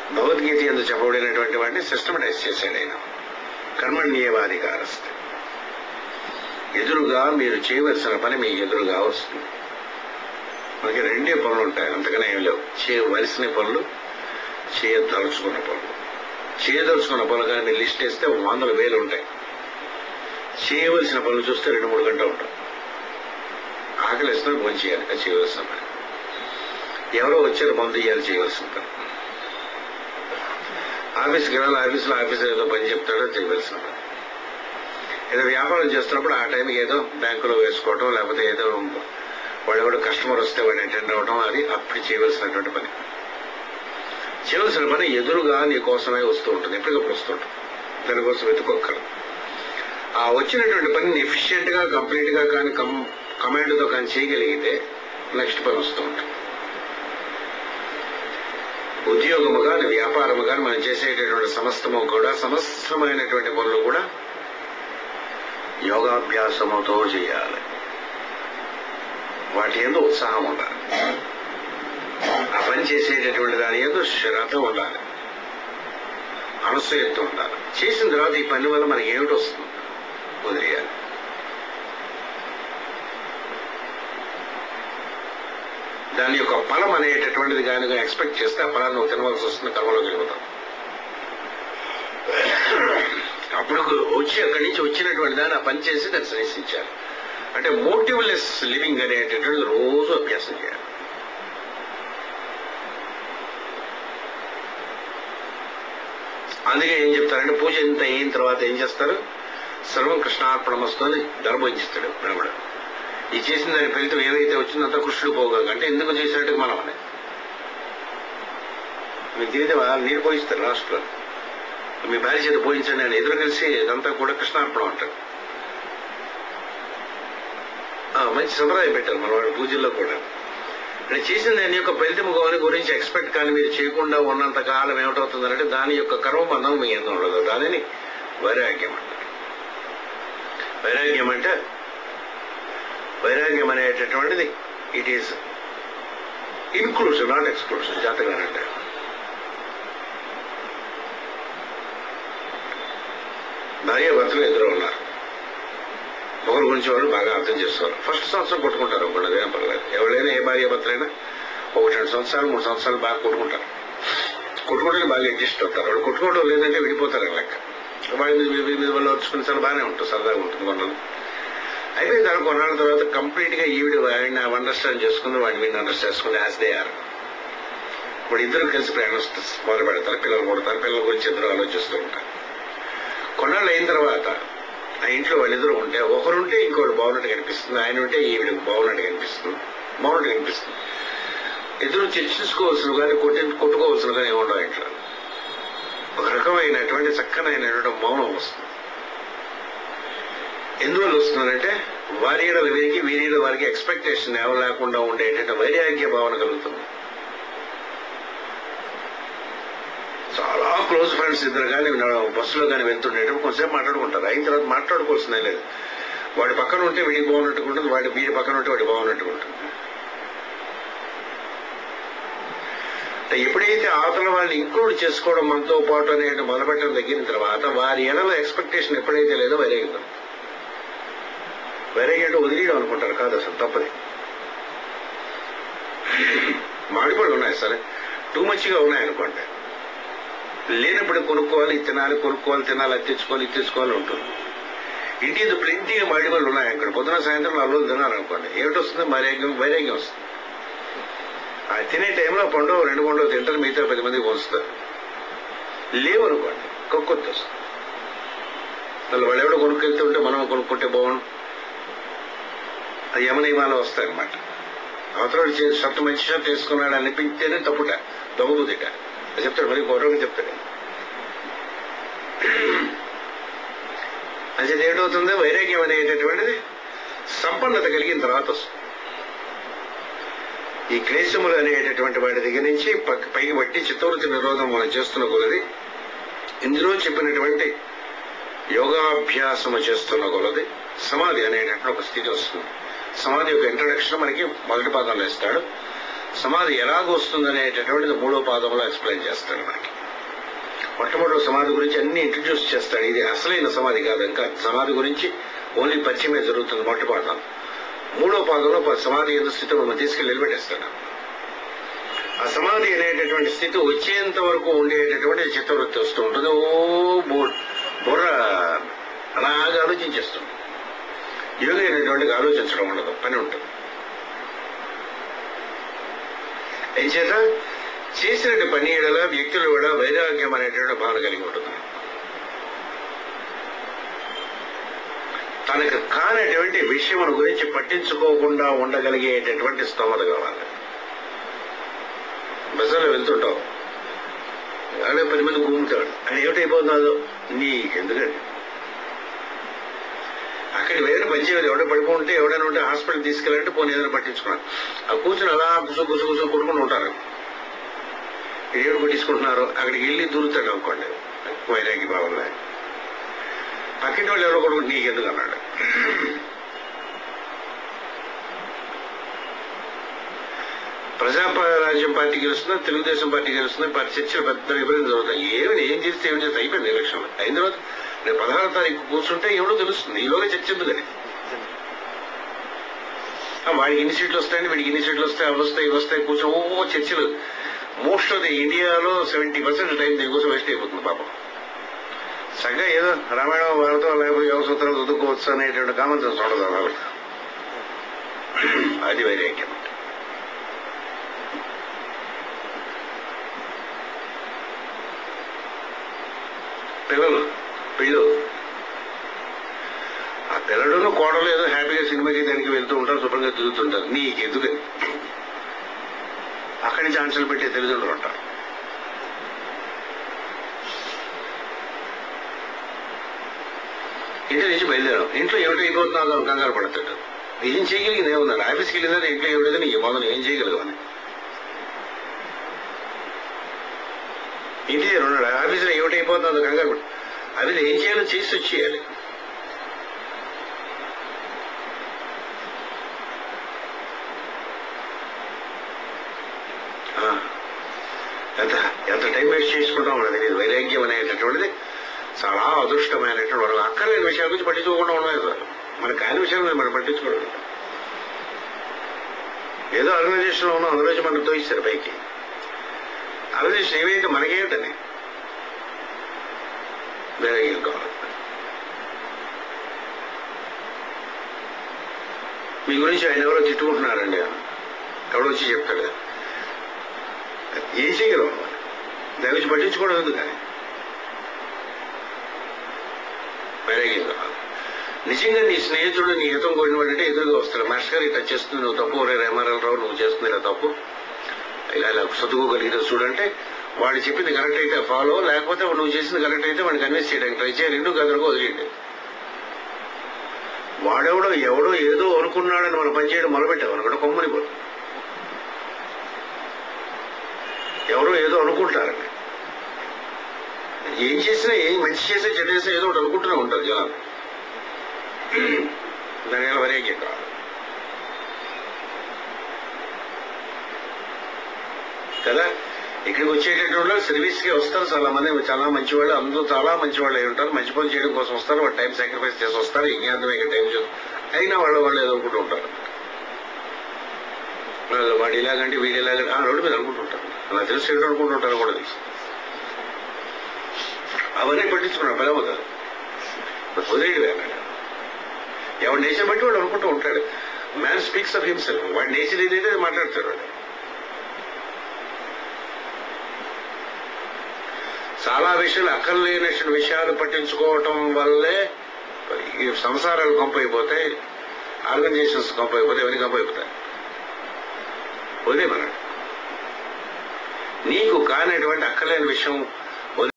భగవద్గీత ఎందుకు చెప్పబడినటువంటి వాటిని సిస్టమటైజ్ చేశాడు ఆయన కర్మణ్యేవాధికారస్థ ఎదురుగా మీరు చేయవలసిన పని మీ ఎదురుగా వస్తుంది మనకి రెండే పనులు ఉంటాయి అంతకనే ఏం లేవు చేయవలసిన పనులు చేయదలుచుకున్న పనులు చేయదలుచుకున్న పనులు కానీ మీరు లిస్ట్ వేస్తే వందల వేలు ఉంటాయి చేయవలసిన పనులు చూస్తే రెండు మూడు గంటలు ఉంటాం ఆకలి వేస్తున్నా భోజనం చేయాలి అది చేయవలసిన పని ఎవరో వచ్చారు మందు ఇవ్వాలి చేయవలసిన పని ఆఫీస్కి వెళ్ళాలి ఆఫీసులో ఆఫీసర్ ఏదో పని చెప్తాడో చేయవలసిన పని ఏదో వ్యాపారం చేస్తున్నప్పుడు ఆ టైంకి ఏదో బ్యాంకులో వేసుకోవటం లేకపోతే ఏదో వాడు ఎవడో కస్టమర్ వస్తే వాడిని అటెండ్ అవ్వడం అది అప్పుడు చేయవలసినటువంటి పని చేయవలసిన పని ఎదురుగా నీ కోసమే వస్తూ ఉంటుంది ఎప్పటికప్పుడు వస్తూ ఉంటుంది దానికోసం వెతుక్కోక్కరు ఆ వచ్చినటువంటి పనిని ఎఫిషియెంట్ గా కంప్లీట్ గా కానీ కమాండ్ తో కానీ చేయగలిగితే నెక్స్ట్ పని వస్తూ ఉంటుంది ఉద్యోగము కానీ వ్యాపారము కానీ మనం చేసేటటువంటి సమస్తము కూడా సమస్తమైనటువంటి పనులు కూడా యోగాభ్యాసముతో చేయాలి వాటి ఎందు ఉత్సాహం ఉండాలి ఆ పని చేసేటటువంటి దాని ఎందు శ్రద్ధ ఉండాలి అనసూయత్వం ఉండాలి చేసిన తర్వాత ఈ పని వల్ల మనకి ఏమిటి వస్తుంది వదిలేయాలి దాని యొక్క ఫలం అనేటటువంటిది కానీ ఎక్స్పెక్ట్ చేస్తే ఆ ఫలాన్ని నువ్వు తినవలసి వస్తుంది కర్మలోకి వెళ్ళిపోతాం అప్పుడు వచ్చి అక్కడి నుంచి వచ్చినటువంటి దాన్ని ఆ పని చేసి దాన్ని సన్నిసించాలి అంటే మోటివ్లెస్ లివింగ్ అనేటటువంటిది రోజు అభ్యాసం చేయాలి అందుకే ఏం చెప్తారంటే పూజ ఇంత అయిన తర్వాత ఏం చేస్తారు సర్వం కృష్ణార్పణం వస్తుంది ధర్మోహిస్తాడు బ్రాహ్మడు ఈ చేసిన దాని ఫలితం ఏవైతే వచ్చిందో అంతా కృష్ణుడు పోగా అంటే ఎందుకు చేసినట్టు మనం అని మీకు తెలియదు నీరు పోయిస్తారు లాస్ట్లో మీ భార్య చేత పోయించండి అని ఎదురు కలిసి ఇదంతా కూడా కృష్ణార్పణం అంటారు ఆ, మంచి సంప్రదాయం పెట్టారు మన వాడు పూజల్లో కూడా అంటే చేసిన దాని యొక్క ఫలితం గౌరి గురించి ఎక్స్పెక్ట్ కానీ మీరు చేయకుండా ఉన్నంత కాలం ఏమిటవుతుందంటే దాని యొక్క కర్మబంధం మీ ఎంత ఉండదు దానిని వైరాగ్యం అంటారు వైరాగ్యం అంటే వైరాగ్యం అనేటటువంటిది it is inclusion not exclusion జాతకం అంటే భార్య భర్తలు ఎదురు ఉన్నారు ఒకరి గురించి వాళ్ళు బాగా అర్థం చేసుకోవాలి ఫస్ట్ సంవత్సరం కొట్టుకుంటారు ఒకళ్ళు ఏం పర్లేదు ఎవరైనా ఏ భార్య భర్తలైనా ఒకటి రెండు సంవత్సరాలు మూడు సంవత్సరాలు బాగా కొట్టుకుంటారు కొట్టుకుంటే బాగా అడ్జస్ట్ అవుతారు వాళ్ళు కొట్టుకోవడం లేదంటే విడిపోతారు లెక్క వాళ్ళ మీద మీద మీద వాళ్ళు వచ్చుకునే సార్ బాగానే ఉంటుంది సరదాగా ఉంటుంది కొన్నాళ్ళు అయిపోయిన తర్వాత కొన్నాళ్ళ తర్వాత కంప్లీట్ గా ఈవిడ వాడిని అండర్స్టాండ్ చేసుకుంది వాడిని వీడిని అండర్స్టాండ్ చేసుకుంది యాజ్ దే ఆర్ ఇప్పుడు ఇద్దరు కలిసి ప్రయాణం మొదలు పెడతారు పిల్లలు కొడతారు పిల్లల గురించి ఇద్దరు ఆలోచిస్తూ ఉంటారు కొన్నాళ్ళు అయిన తర్వాత ఆ ఇంట్లో వాళ్ళిద్దరూ ఉంటే ఒకరుంటే ఇంకోటి బాగున్నట్టు కనిపిస్తుంది ఆయన ఉంటే ఈవిడకి బాగున్నట్టు కనిపిస్తుంది బాగున్నట్టు కనిపిస్తుంది ఇద్దరు చర్చించుకోవాల్సిన కానీ కొట్టి కొట్టుకోవాల్సిన కానీ ఏముండవు ఇంట్లో ఒక రకమైనటువంటి చక్కనైనటువంటి మౌనం వస్తుంది ఎందువల్ల వస్తుందంటే వారి ఈడ వీరికి వీరి ఈడ వారికి ఎక్స్పెక్టేషన్ ఎవరు లేకుండా ఉండేటటువంటి వైరాగ్య భావన కలుగుతుంది చాలా క్లోజ్ ఫ్రెండ్స్ ఇద్దరు కానీ బస్సులో కానీ వెళ్తుండేటప్పుడు కొంచెంసేపు మాట్లాడుకుంటారు అయిన తర్వాత మాట్లాడుకోవాల్సిందే లేదు వాడి పక్కన ఉంటే వీడికి బాగున్నట్టుగా ఉంటుంది వాడి వీడి పక్కన ఉంటే వాడి బాగున్నట్టుగా ఉంటుంది అంటే ఎప్పుడైతే అవతల వాళ్ళని ఇంక్లూడ్ చేసుకోవడం మనతో పాటు అనేది మొదలుపెట్టడం తగ్గిన తర్వాత వారి ఎడల ఎక్స్పెక్టేషన్ ఎప్పుడైతే లేదో వైరాగ్యం వైరాగ్యం అంటే వదిలేయడం అనుకుంటారు కాదు అసలు తప్పది మామిడిపళ్ళు ఉన్నాయి సరే టూ మచ్గా ఉన్నాయి అనుకోండి లేనప్పుడు కొనుక్కోవాలి ఇది తినాలి కొనుక్కోవాలి తినాలి అది తెచ్చుకోవాలి ఇది తెచ్చుకోవాలి ఉంటుంది ఇంటి ప్lenty మాడిపళ్ళు ఉన్నాయి అక్కడ పొద్దున సాయంత్రం నాలుగు రోజులు తినాలనుకోండి ఏమిటి వస్తుంది వైరాగ్యం వైరాగ్యం వస్తుంది ఆ తినే టైంలో పండు రెండు పండు తింటారు మిగతా పది మందికి పోస్తారు లేవు అనుకోండి కొక్కొద్దు వస్తుంది అసలు వాళ్ళు ఎవడో కొనుక్కెళ్తూ ఉంటే మనం కొనుక్కుంటే బాగుండు అది యమనియమాలు వస్తాయి అనమాట అవతల షర్ట్ మంచి షర్ట్ వేసుకున్నాడు అనిపించేనే తప్పుట దొంగబుద్దిట అది చెప్తాడు మరి గౌరవంగా చెప్తాడు అది ఏమిటవుతుంది వైరాగ్యం అనేటటువంటిది సంపన్నత కలిగిన తర్వాత వస్తుంది ఈ క్లేశములు అనేటటువంటి వాటి దగ్గర నుంచి పక్క- పైకి బట్టి చిత్తవృత్తి నిరోధం మనం చేస్తున్న కొలది ఇందులో చెప్పినటువంటి యోగాభ్యాసము చేస్తున్న కొలది సమాధి అనేటటువంటి ఒక స్థితి వస్తుంది సమాధి యొక్క ఇంట్రడక్షన్ మనకి మొదటి పాదంలో ఇస్తాడు సమాధి ఎలాగ వస్తుందనేటటువంటిది మూడో పాదంలో ఎక్స్ప్లెయిన్ చేస్తాడు మనకి మొట్టమొదటి సమాధి గురించి అన్ని ఇంట్రడ్యూస్ చేస్తాడు ఇది అసలైన సమాధి కాదు ఇంకా సమాధి గురించి ఓన్లీ పరిచయమే జరుగుతుంది మొదటి పాదం మూడో పాదంలో ప- సమాధి ఏదో స్థితి మనం తీసుకెళ్లి నిలబెట్టేస్తాడు ఆ సమాధి అనేటటువంటి స్థితి వచ్చేంత వరకు ఉండేటటువంటి చిత్తవృత్తి వస్తూ ఉంటుంది ఓ బో- బుర్ర అలాగా ఆలోచించేస్తుంది యోగి అనేటువంటి ఆలోచించడం ఉండదు పని ఉంటుంది ఏం చేత చేసినట్టు పని ఏడల వ్యక్తులు కూడా వైరాగ్యం అనేటువంటి భావన కలిగి ఉంటుంది తనకు కానటువంటి విషయముల గురించి పట్టించుకోకుండా ఉండగలిగేటటువంటి స్తోమత కావాలి బస్సులో వెళ్తుంటావు అదే పది మంది గుమ్ముతాడు అది ఏమిటైపోతుందో నీకెందుకండి అక్కడ వేరే పనిచేయాలి ఎవడో పడుకుంటే ఎవడైనా ఉంటే హాస్పిటల్ తీసుకెళ్ళాలంటే పోనీ ఏదైనా పట్టించుకున్నాను ఆ కూర్చుని అలా కుసు కుసు కుసు కొట్టుకుని ఉంటారు ఏడు కొట్టించుకుంటున్నారు అక్కడికి వెళ్ళి దూరుతాడు అనుకోండి వైరాగి భావంలో పక్కింటి వాళ్ళు ఎవరో కొడుకు నీకెందుకు అన్నాడు ప్రజారాజ్యం పార్టీ గెలుస్తుందా తెలుగుదేశం పార్టీ గెలుస్తుందా పార్టీ చర్చలు పెద్ద విపరీతం జరుగుతాయి ఏమి ఏం చేస్తే ఏం చేస్తే అయిపోయింది ఎలక్షన్ అయిన తర్వాత నేను పదహారో తారీఖు కూర్చుంటే ఎవడో తెలుస్తుంది ఈలోగా చర్చ ఎందుకని ఆ, వాడికి ఇన్ని సీట్లు వస్తాయని వీడికి ఇన్ని సీట్లు వస్తాయి అవి వస్తాయి ఇవి వస్తాయి కూర్చొని ఓ చర్చలు మోస్ట్ ఆఫ్ ది ఇండియాలో సెవెంటీ పర్సెంట్ టైం దీనికోసం వేస్ట్ అయిపోతుంది పాపం చక్కగా ఏదో రామాయణం భారతం లేకపోతే యోగ సూత్రాలు చదువుకోవచ్చు అనేటువంటి కామన్ సెన్స్ ఉండదు అలా అది వైరాగ్యం పిల్లలు పిల్లు ఆ పిల్లడును కోడలు ఏదో హ్యాపీగా సినిమాకి దానికి వెళ్తూ ఉంటారు శుభ్రంగా తిరుగుతుంటారు నీకెందుకని అక్కడి నుంచి ఆన్సర్లు పెట్టే తల్లిదండ్రులు ఉంటారు ఇంటి నుంచి బయలుదేరాం ఇంట్లో ఏమిటో అయిపోతున్నాదో అని కంగారు పడతాడు ఏం చేయగలిగింది ఏమన్నారు ఆఫీస్కి వెళ్ళిందా ఇంట్లో ఏమిటని ఈ మొదలు ఏం చేయగలగమని ఇంటి దగ్గర ఉన్నాడు ఆఫీసులో ఏమిటైపోతుందో కంగారు పడు అది ఏం చేయాలో చేసి వచ్చేయాలి ఆ, ఎంత ఎంత టైం వేస్ట్ చేసుకుంటాం మనది తెలియదు వైరాగ్యం అనేటటువంటిది చాలా అదృష్టమైనటువంటి వరం అక్కర్లేని విషయాల గురించి పట్టించుకోకుండా ఉండదు సార్ మన కాని విషయాలు మనం పట్టించుకోవడం ఏదో ఆర్గనైజేషన్ లో ఉన్నాం అందులో నుంచి మనం తోయిస్తారు పైకి ఆర్గనైజేషన్ ఏమైతే మనకేంటని వైరాగ్యం కావాలి మీ గురించి ఆయన ఎవరో తిట్టుకుంటున్నారండి ఎవడో వచ్చి చెప్తాడు ఏం చేయగలం దాని గురించి పట్టించుకోవడం ఎందుకు కానీ వైరాగ్యం కావాలి నిజంగా నీ స్నేహితుడు నీ హితం కోరిన వాడంటే ఎదురుగా వస్తాడు మాస్టర్ గారు ఇట్లా చేస్తుంది నువ్వు తప్పు రే రామారావు రావు నువ్వు చేస్తుంది ఇలా తప్పు ఇలా ఇలా చదువుకోగలిగితే చూడంటే వాడు చెప్పింది కరెక్ట్ అయితే ఫాలో లేకపోతే నువ్వు చేసింది కరెక్ట్ అయితే వాడిని కన్విన్స్ చేయడానికి ట్రై చేయాలి రెండు గదరకు వదిలేయండి వాడెవడో ఎవడో ఏదో అనుకున్నాడని మనం పనిచేయడం మొదలుపెట్టాం అనుకుంటే కొమ్మని పోదు ఎవరో ఏదో అనుకుంటారండి ఏం చేసినా ఏం మంచి చేసినా చెడు చేసినా ఏదో ఒకటి అనుకుంటూనే ఉంటారు జనాలు దానివల్ల వైరాగ్యం కావాలి కదా ఇక్కడికి వచ్చేటటువంటి సర్వీస్ కి వస్తారు చాలా మంది చాలా మంచి వాళ్ళు అందరూ చాలా మంచి వాళ్ళు అయి ఉంటారు మంచి పని చేయడం కోసం వస్తారు వాళ్ళు టైం సాక్రిఫైస్ చేసి వస్తారు యజ్ఞాంతం ఇక్కడ టైం చూ అయినా వాళ్ళ వాళ్ళు ఏదో అనుకుంటూ ఉంటారు వాళ్ళు వాడు ఇలాగంటే వీడు ఇలాగంటే ఆ రోడ్డు మీద అనుకుంటుంటారు అలా తెలిసి ఏంటో అనుకుంటుంటారు కూడా తెలుసు అవన్నీ పట్టించుకున్నాడు పిలవ కాదు వదిలేడు ఎవరి నేచర్ బట్టి వాడు అనుకుంటూ ఉంటాడు మ్యాన్ స్పీక్స్ ఆఫ్ హిమ్సెల్ఫ్ వాడి నేచర్ ఏదైతే అది మాట్లాడతాడు వాడు చాలా విషయాలు అక్కర్లేని విషయాలు పట్టించుకోవటం వల్లే ఈ సంసారాలు కంపైపోతాయి ఆర్గనైజేషన్స్ కంపైపోతాయి ఇవన్నీ కంపైపోతాయి వదిలే మన నీకు కానిటువంటి అక్కర్లేని విషయం